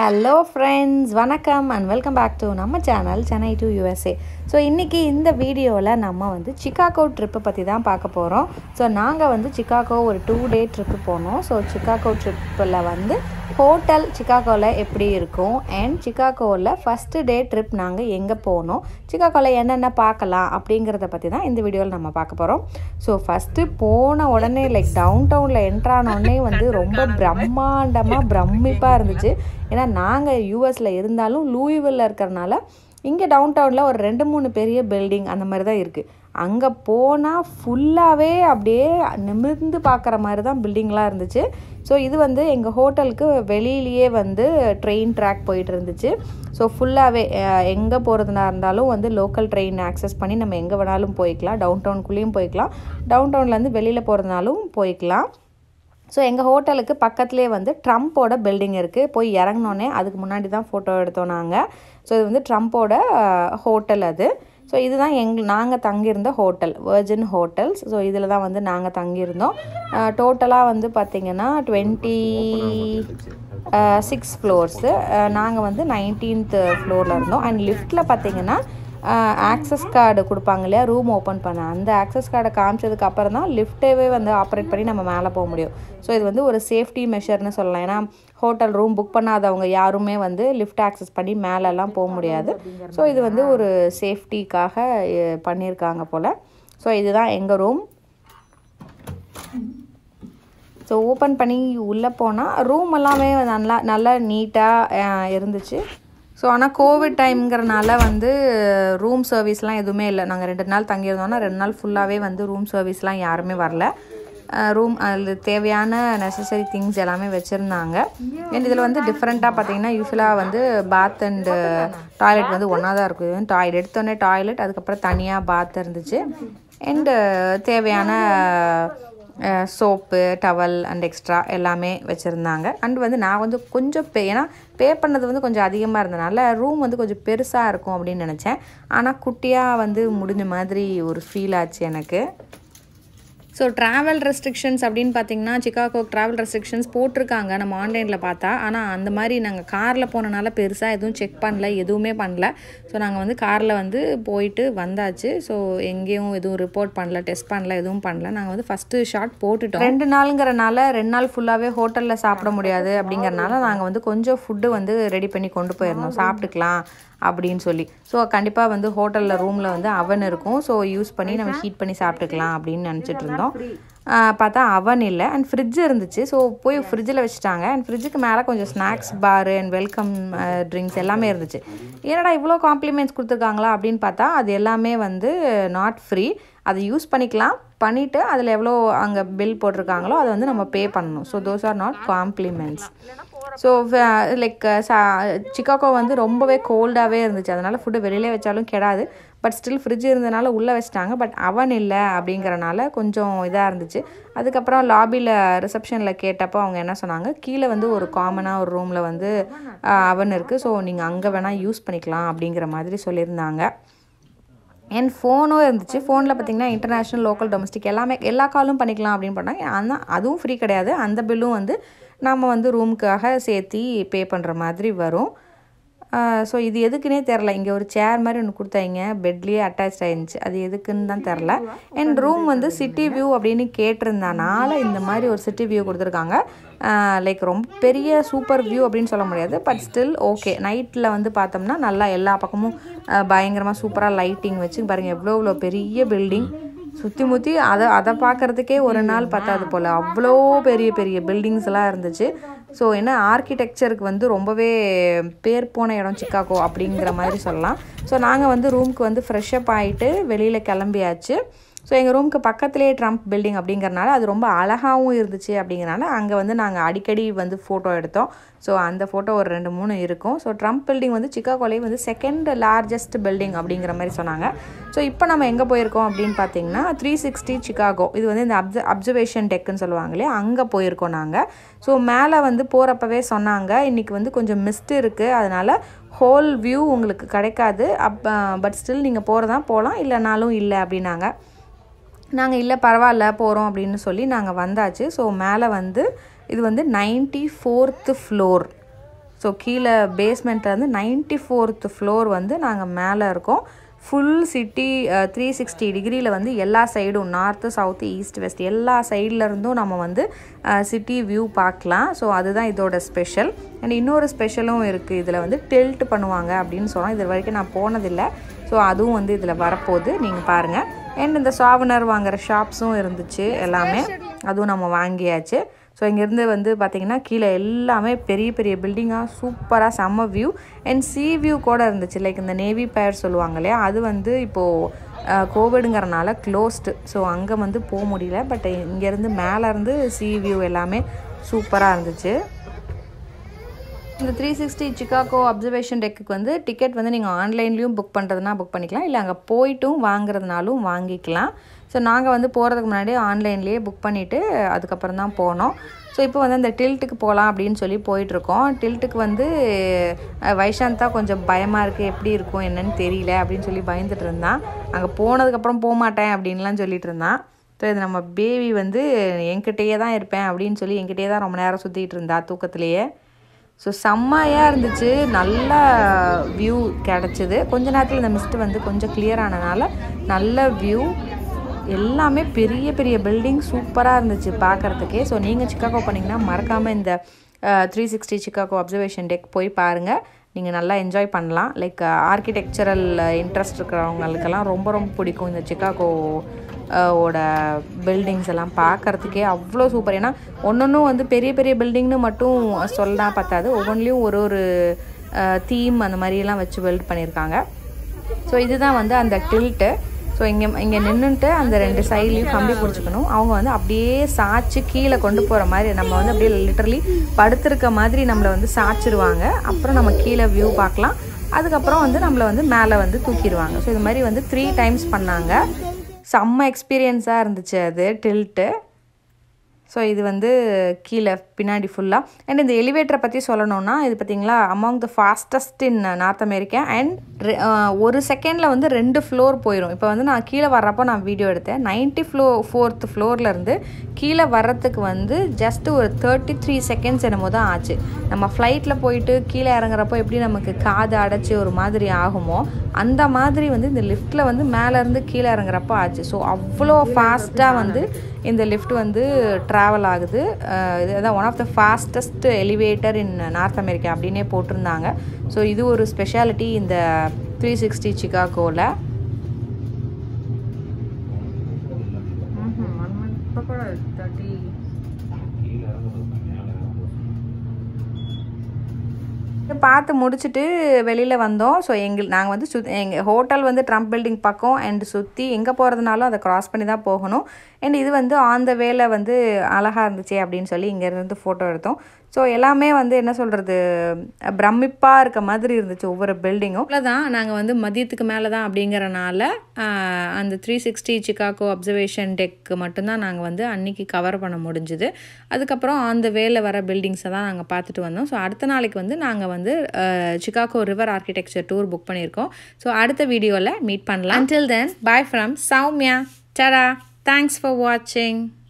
hello friends வணக்கம் and welcome back to நம்ம channel Chennai to USA so இன்றைக்கி இந்த வீடியோவில் நம்ம வந்து சிக்காகோ ட்ரிப்பை பற்றி தான் பார்க்க போகிறோம் ஸோ நாங்கள் வந்து சிக்காகோ ஒரு டூ டே ட்ரிப்பு போனோம் ஸோ சிக்காகோ ட்ரிப்பில் வந்து ஹோட்டல் சிக்காகோவில் எப்படி இருக்கும் அண்ட் சிக்காகோவில் ஃபஸ்ட்டு டே ட்ரிப் நாங்கள் எங்கே போனோம் சிக்காகோவில் என்னென்ன பார்க்கலாம் அப்படிங்கிறத பற்றி தான் இந்த வீடியோவில் நம்ம பார்க்க போகிறோம் ஸோ ஃபஸ்ட்டு போன உடனே லைக் டவுன் டவுனில் என்ட்ரான உடனே வந்து ரொம்ப பிரம்மாண்டமாக பிரமிப்பாக இருந்துச்சு ஏன்னா நாங்கள் யூஎஸில் இருந்தாலும் லூயிவில் இருக்கிறனால இங்கே டவுன் டவுனில் ஒரு ரெண்டு மூணு பெரிய பில்டிங் அந்த மாதிரி தான் இருக்குது அங்கே போனால் ஃபுல்லாகவே அப்படியே நிமிர்ந்து பார்க்குற மாதிரி தான் பில்டிங்லாம் இருந்துச்சு ஸோ இது வந்து எங்கள் ஹோட்டலுக்கு வெளியிலேயே வந்து ட்ரெயின் ட்ராக் போயிட்டு இருந்துச்சு ஸோ ஃபுல்லாகவே எங்கே போகிறதுனா இருந்தாலும் வந்து லோக்கல் ட்ரெயின் ஆக்சஸ் பண்ணி நம்ம எங்கே வேணாலும் போய்க்கலாம் டவுன் டவுனுக்குள்ளேயும் போய்க்கலாம் டவுன் டவுன்லேருந்து வெளியில் போகிறதுனாலும் போய்க்கலாம் ஸோ எங்கள் ஹோட்டலுக்கு பக்கத்துலேயே வந்து ட்ரம்ப்போட பில்டிங் இருக்குது போய் இறங்கினோன்னே அதுக்கு முன்னாடி தான் ஃபோட்டோ எடுத்தோம் நாங்கள் ஸோ இது வந்து ட்ரம்ப்போட ஹோட்டல் அது ஸோ இதுதான் எங் நாங்கள் தங்கியிருந்த ஹோட்டல் வேர்ஜின் ஹோட்டல்ஸ் ஸோ இதில் தான் வந்து நாங்கள் தங்கியிருந்தோம் டோட்டலாக வந்து பார்த்திங்கன்னா டுவெண்ட்டி சிக்ஸ் ஃப்ளோர்ஸு நாங்கள் வந்து நைன்டீன்த் ஃப்ளோரில் இருந்தோம் அண்ட் லிஃப்ட்டில் பார்த்திங்கன்னா ஆக்சஸ் கார்டு கொடுப்பாங்க இல்லையா ரூம் ஓப்பன் பண்ண அந்த ஆக்சஸ் கார்டை காமிச்சதுக்கு அப்புறம் தான் லிஃப்ட்டேவே வந்து ஆப்ரேட் பண்ணி நம்ம மேலே போக முடியும் ஸோ இது வந்து ஒரு சேஃப்டி மெஷர்னு சொல்லலாம் ஏன்னா ஹோட்டல் ரூம் புக் பண்ணாதவங்க யாருமே வந்து லிஃப்ட் ஆக்சஸ் பண்ணி மேலெல்லாம் போக முடியாது ஸோ இது வந்து ஒரு சேஃப்டிக்காக பண்ணியிருக்காங்க போல் ஸோ இதுதான் எங்கள் ரூம் ஸோ ஓப்பன் பண்ணி உள்ளே போனால் ரூம் எல்லாமே நல்லா நல்லா நீட்டாக இருந்துச்சு ஸோ ஆனால் கோவிட் டைம்ங்கிறனால வந்து ரூம் சர்வீஸ்லாம் எதுவுமே இல்லை நாங்கள் ரெண்டு நாள் தங்கியிருந்தோம்னா ரெண்டு நாள் ஃபுல்லாகவே வந்து ரூம் சர்வீஸ்லாம் யாருமே வரல ரூம் அதில் தேவையான நெசசரி திங்ஸ் எல்லாமே வச்சுருந்தாங்க அண்ட் இதில் வந்து டிஃப்ரெண்ட்டாக பார்த்தீங்கன்னா யூஸ்வலாக வந்து பாத் அண்டு டாய்லெட் வந்து ஒன்றா தான் இருக்கும் டாய்லெட் எடுத்தோடனே டாய்லெட் அதுக்கப்புறம் தனியாக பாத் இருந்துச்சு அண்டு தேவையான சோப்பு டவல் அண்ட் எக்ஸ்ட்ரா எல்லாமே வச்சுருந்தாங்க அண்ட் வந்து நான் வந்து கொஞ்சம் பே ஏன்னா பே பண்ணது வந்து கொஞ்சம் அதிகமாக இருந்தனால ரூம் வந்து கொஞ்சம் பெருசாக இருக்கும் அப்படின்னு நினச்சேன் ஆனால் குட்டியாக வந்து முடிஞ்ச மாதிரி ஒரு ஃபீல் ஆச்சு எனக்கு ஸோ ட்ராவல் ரெஸ்ட்ரிக்ஷன்ஸ் அப்படின்னு பார்த்தீங்கன்னா சிக்காகோ ட்ராவல் ரெஸ்ட்ரிக்ஷன்ஸ் போட்டிருக்காங்க நம்ம ஆன்லைனில் பார்த்தா ஆனால் அந்த மாதிரி நாங்கள் காரில் போனனால பெருசாக எதுவும் செக் பண்ணல எதுவுமே பண்ணல ஸோ நாங்கள் வந்து காரில் வந்து போயிட்டு வந்தாச்சு ஸோ எங்கேயும் எதுவும் ரிப்போர்ட் பண்ணல டெஸ்ட் பண்ணல எதுவும் பண்ணல நாங்கள் வந்து ஃபஸ்ட்டு ஷாட் போட்டுட்டோம் ரெண்டு நாளுங்கிறனால ரெண்டு நாள் ஃபுல்லாகவே ஹோட்டலில் சாப்பிட முடியாது அப்படிங்கிறனால நாங்கள் வந்து கொஞ்சம் ஃபுட்டு வந்து ரெடி பண்ணி கொண்டு போயிருந்தோம் சாப்பிட்டுக்கலாம் அப்படின்னு சொல்லி ஸோ கண்டிப்பாக வந்து ஹோட்டலில் ரூமில் வந்து அவன் இருக்கும் ஸோ யூஸ் பண்ணி நம்ம ஹீட் பண்ணி சாப்பிட்டுக்கலாம் அப்படின்னு நினச்சிட்டு இருந்தோம் பார்த்தா அவன் இல்லை அண்ட் ஃப்ரிட்ஜ் இருந்துச்சு ஸோ போய் ஃப்ரிட்ஜில் வச்சுட்டாங்க அண்ட் ஃப்ரிட்ஜுக்கு மேலே கொஞ்சம் ஸ்நாக்ஸ் பாரு அண்ட் வெல்கம் ட்ரிங்க்ஸ் எல்லாமே இருந்துச்சு என்னடா இவ்வளோ காம்ப்ளிமெண்ட்ஸ் கொடுத்துருக்காங்களா அப்படின்னு பார்த்தா அது எல்லாமே வந்து நாட் ஃப்ரீ அதை யூஸ் பண்ணிக்கலாம் பண்ணிவிட்டு அதில் எவ்வளோ அங்கே பில் போட்டிருக்காங்களோ அதை வந்து நம்ம பே பண்ணணும் so those are not compliments so like சா சிக்காகோ வந்து ரொம்பவே கோல்டாகவே இருந்துச்சு அதனால் ஃபுட்டு வெளியிலே வச்சாலும் கெடாது பட் ஸ்டில் ஃப்ரிட்ஜ் இருந்தனால உள்ளே வச்சிட்டாங்க பட் அவன் இல்லை அப்படிங்கிறனால கொஞ்சம் இதாக இருந்துச்சு அதுக்கப்புறம் லாபியில் ரிசப்ஷனில் கேட்டப்போ அவங்க என்ன சொன்னாங்க கீழே வந்து ஒரு காமனாக ஒரு ரூமில் வந்து அவன் இருக்குது ஸோ நீங்கள் அங்கே வேணால் யூஸ் பண்ணிக்கலாம் அப்படிங்கிற மாதிரி சொல்லியிருந்தாங்க என் ஃபோனும் இருந்துச்சு ஃபோனில் பார்த்தீங்கன்னா இன்டர்நேஷ்னல் லோக்கல் டொமஸ்டிக் எல்லாமே எல்லா காலும் பண்ணிக்கலாம் அப்படின்னு பண்ணாங்க ஆனால் அதுவும் ஃப்ரீ கிடையாது அந்த பில்லும் வந்து நம்ம வந்து ரூமுக்காக சேர்த்தி பே பண்ணுற மாதிரி வரும் ஸோ இது எதுக்குன்னே தெரில இங்கே ஒரு சேர் மாதிரி ஒன்று கொடுத்தாங்க பெட்லேயே அட்டாச் ஆயிருந்துச்சு அது எதுக்குன்னு தான் தெரில என் ரூம் வந்து சிட்டி வியூ அப்படின்னு கேட்டிருந்தனால இந்த மாதிரி ஒரு சிட்டி வியூ கொடுத்துருக்காங்க லைக் ரொம்ப பெரிய சூப்பர் வியூ அப்படின்னு சொல்ல முடியாது பட் ஸ்டில் ஓகே நைட்டில் வந்து பார்த்தோம்னா நல்லா எல்லா பக்கமும் பயங்கரமாக சூப்பராக லைட்டிங் வச்சு பாருங்கள் எவ்வளோ எவ்வளோ பெரிய பில்டிங் சுற்றி முற்றி அதை அதை பார்க்குறதுக்கே ஒரு நாள் பத்தாது போல் அவ்வளோ பெரிய பெரிய பில்டிங்ஸ்லாம் இருந்துச்சு ஸோ என்ன ஆர்கிடெக்சருக்கு வந்து ரொம்பவே பேர் போன இடம் சிக்காகோ அப்படிங்கிற மாதிரி சொல்லலாம் ஸோ நாங்கள் வந்து ரூமுக்கு வந்து ஃப்ரெஷ்அப் ஆகிட்டு வெளியில் கிளம்பியாச்சு ஸோ எங்கள் ரூமுக்கு பக்கத்துலேயே ட்ரம்ப் பில்டிங் அப்படிங்கிறனால அது ரொம்ப அழகாகவும் இருந்துச்சு அப்படிங்கிறனால அங்கே வந்து நாங்கள் அடிக்கடி வந்து ஃபோட்டோ எடுத்தோம் ஸோ அந்த ஃபோட்டோ ஒரு ரெண்டு மூணு இருக்கும் ஸோ ட்ரம்ப் பில்டிங் வந்து சிக்காகோலேயே வந்து செகண்ட் லார்ஜஸ்ட் பில்டிங் அப்படிங்கிற மாதிரி சொன்னாங்க ஸோ இப்போ நம்ம எங்கே போயிருக்கோம் அப்படின்னு பார்த்தீங்கன்னா த்ரீ சிக்ஸ்டி சிக்காகோ இது வந்து இந்த அப்ச அப்சர்வேஷன் டெக்குன்னு சொல்லுவாங்க இல்லையா அங்கே போயிருக்கோம் நாங்கள் ஸோ மேலே வந்து போகிறப்பவே சொன்னாங்க இன்றைக்கி வந்து கொஞ்சம் மிஸ்ட் இருக்குது அதனால் ஹோல் வியூ உங்களுக்கு கிடைக்காது அப் பட் ஸ்டில் நீங்கள் போகிறதா போகலாம் இல்லைனாலும் இல்லை அப்படின்னாங்க நாங்கள் இல்லை பரவாயில்ல போகிறோம் அப்படின்னு சொல்லி நாங்கள் வந்தாச்சு ஸோ மேலே வந்து இது வந்து நைன்ட்டி ஃபோர்த்து ஃப்ளோர் ஸோ கீழே பேஸ்மெண்ட்லேருந்து நைன்ட்டி ஃபோர்த் ஃப்ளோர் வந்து நாங்கள் மேலே இருக்கோம் ஃபுல் சிட்டி த்ரீ சிக்ஸ்டி டிகிரியில் வந்து எல்லா சைடும் நார்த்து சவுத்து ஈஸ்ட் வெஸ்ட் எல்லா சைடில் இருந்தும் நம்ம வந்து சிட்டி வியூ பார்க்கலாம் ஸோ அதுதான் இதோட ஸ்பெஷல் அண்ட் இன்னொரு ஸ்பெஷலும் இருக்குது இதில் வந்து டெல்ட் பண்ணுவாங்க அப்படின்னு சொன்னால் இது வரைக்கும் நான் போனதில்லை ஸோ அதுவும் வந்து இதில் வரப்போகுது நீங்கள் பாருங்கள் அண்ட் இந்த சாவனர் வாங்குகிற ஷாப்ஸும் இருந்துச்சு எல்லாமே அதுவும் நம்ம வாங்கியாச்சு ஸோ இங்கேருந்து வந்து பார்த்திங்கன்னா கீழே எல்லாமே பெரிய பெரிய பில்டிங்காக சூப்பராக செம்ம வியூ அண்ட் சி வியூ கூட இருந்துச்சு லைக் இந்த நேவி பேர் சொல்லுவாங்க இல்லையா அது வந்து இப்போது கோவிடுங்கிறனால க்ளோஸ்டு ஸோ அங்கே வந்து போக முடியல பட் இங்கேருந்து மேலேருந்து சி வியூ எல்லாமே சூப்பராக இருந்துச்சு இந்த த்ரீ சிக்ஸ்டி சிக்காகோ அப்சர்வேஷன் டெக்குக்கு வந்து டிக்கெட் வந்து நீங்கள் ஆன்லைன்லேயும் புக் பண்ணுறதுனா புக் பண்ணிக்கலாம் இல்லை அங்கே போயிட்டும் வாங்குறதுனாலும் வாங்கிக்கலாம் ஸோ நாங்கள் வந்து போகிறதுக்கு முன்னாடி ஆன்லைன்லேயே புக் பண்ணிவிட்டு அதுக்கப்புறம் தான் போனோம் ஸோ இப்போ வந்து அந்த டில்ட்டுக்கு போகலாம் அப்படின்னு சொல்லி போயிட்டுருக்கோம் டில்ட்டுக்கு வந்து வைஷாந்தா கொஞ்சம் பயமாக இருக்குது எப்படி இருக்கும் என்னன்னு தெரியல அப்படின்னு சொல்லி பயந்துட்டு இருந்தான் அங்கே போனதுக்கப்புறம் போக மாட்டேன் அப்படின்லாம் சொல்லிட்டு இருந்தான் ஸோ இது நம்ம பேபி வந்து என்கிட்டயே தான் இருப்பேன் அப்படின்னு சொல்லி என்கிட்டயே தான் ரொம்ப நேரம் சுற்றிட்டு இருந்தா தூக்கத்துலேயே ஸோ செம்மையாக இருந்துச்சு நல்ல வியூ கிடச்சிது கொஞ்ச நேரத்தில் இந்த மிஸ்ட்டு வந்து கொஞ்சம் கிளியர் ஆனதுனால நல்ல வியூ எல்லாமே பெரிய பெரிய பில்டிங் சூப்பராக இருந்துச்சு பார்க்குறதுக்கே ஸோ நீங்கள் சிக்காகோ பண்ணிங்கன்னா மறக்காமல் இந்த three sixty Chicago observation deck போய் பாருங்கள் நீங்கள் நல்லா என்ஜாய் பண்ணலாம் லைக் ஆர்கிடெக்சரல் இன்ட்ரெஸ்ட் இருக்கிறவங்களுக்கெல்லாம் ரொம்ப ரொம்ப பிடிக்கும் இந்த சிக்காகோ ஓட பில்டிங்ஸ் எல்லாம் பார்க்குறதுக்கே அவ்வளோ சூப்பர் ஏன்னா ஒன்றொன்றும் வந்து பெரிய பெரிய பில்டிங்னு மட்டும் சொல்லலாம் பார்த்தாது ஒவ்வொன்றிலையும் ஒரு ஒரு தீம் அந்த மாதிரியெல்லாம் வச்சு பில்ட் பண்ணியிருக்காங்க ஸோ இதுதான் வந்து அந்த டில்ட்டு ஸோ இங்கே இங்கே நின்றுட்டு அந்த ரெண்டு சைட்லேயும் கம்பி பிடிச்சிக்கணும் அவங்க வந்து அப்படியே சாய்ச்சி கீழே கொண்டு போகிற மாதிரி நம்ம வந்து அப்படியே லிட்டரலி படுத்திருக்க மாதிரி நம்மளை வந்து சாய்ச்சிருவாங்க அப்புறம் நம்ம கீழே வியூ பார்க்கலாம் அதுக்கப்புறம் வந்து நம்மளை வந்து மேலே வந்து தூக்கிடுவாங்க ஸோ இது மாதிரி வந்து த்ரீ டைம்ஸ் பண்ணாங்க செம்ம எக்ஸ்பீரியன்ஸாக இருந்துச்சு அது டில்ட்டு ஸோ இது வந்து கீழே பின்னாடி ஃபுல்லாக அண்ட் இந்த எலிவேட்டரை பற்றி சொல்லணும்னா இது பார்த்திங்களா among the fastest in North America and ஒரு செகண்டில் வந்து ரெண்டு ஃப்ளோர் போயிடும் இப்போ வந்து நான் கீழே வர்றப்போ நான் வீடியோ எடுத்தேன் நைன்ட்டி ஃப்ளோ ஃபோர்த் ஃப்ளோர்லேருந்து கீழே வர்றதுக்கு வந்து ஜஸ்ட் ஒரு தேர்ட்டி த்ரீ செகண்ட்ஸ் என்னமோ தான் ஆச்சு நம்ம ஃப்ளைட்டில் போயிட்டு கீழே இறங்குறப்போ எப்படி நமக்கு காது அடைச்சி ஒரு மாதிரி ஆகுமோ அந்த மாதிரி வந்து இந்த லிஃப்ட்டில் வந்து மேலேருந்து கீழே இறங்குறப்போ ஆச்சு ஸோ அவ்வளோ ஃபாஸ்ட்டாக வந்து இந்த லிஃப்ட் வந்து ட்ராவல் ஆகுது இதுதான் one of the fastest elevator in North America அப்படின்னே போட்டிருந்தாங்க ஸோ இது ஒரு ஸ்பெஷாலிட்டி இந்த த்ரீ சிக்ஸ்டி சிக்காகோவில் பார்த்து முடிச்சுட்டு வெளியில் வந்தோம் ஸோ எங்கள் நாங்கள் வந்து சுத் எங்கள் ஹோட்டல் வந்து ட்ரம்ப் பில்டிங் பக்கம் அண்ட் சுற்றி எங்கே போகிறதுனாலும் அதை க்ராஸ் பண்ணி தான் போகணும் அண்ட் இது வந்து ஆன் த வேல வந்து அழகாக இருந்துச்சு அப்படின்னு சொல்லி இங்கேருந்து ஃபோட்டோ எடுத்தோம் ஸோ எல்லாமே வந்து என்ன சொல்கிறது பிரமிப்பாக இருக்க மாதிரி இருந்துச்சு ஒவ்வொரு பில்டிங்கும் தான் நாங்கள் வந்து மதியத்துக்கு மேலே தான் அப்படிங்கிறனால அந்த three sixty Chicago observation deck மட்டும்தான் நாங்கள் வந்து அன்றைக்கி கவர் பண்ண முடிஞ்சுது அதுக்கப்புறம் ஆன் த வேல வர பில்டிங்ஸை தான் நாங்கள் பார்த்துட்டு வந்தோம் ஸோ அடுத்த நாளைக்கு வந்து நாங்கள் வந்து Chicago river architecture tour book பண்ணியிருக்கோம் ஸோ அடுத்த வீடியோவில் மீட் பண்ணலாம் until then bye from Soumya டடா தேங்க்ஸ் ஃபார் வாட்சிங்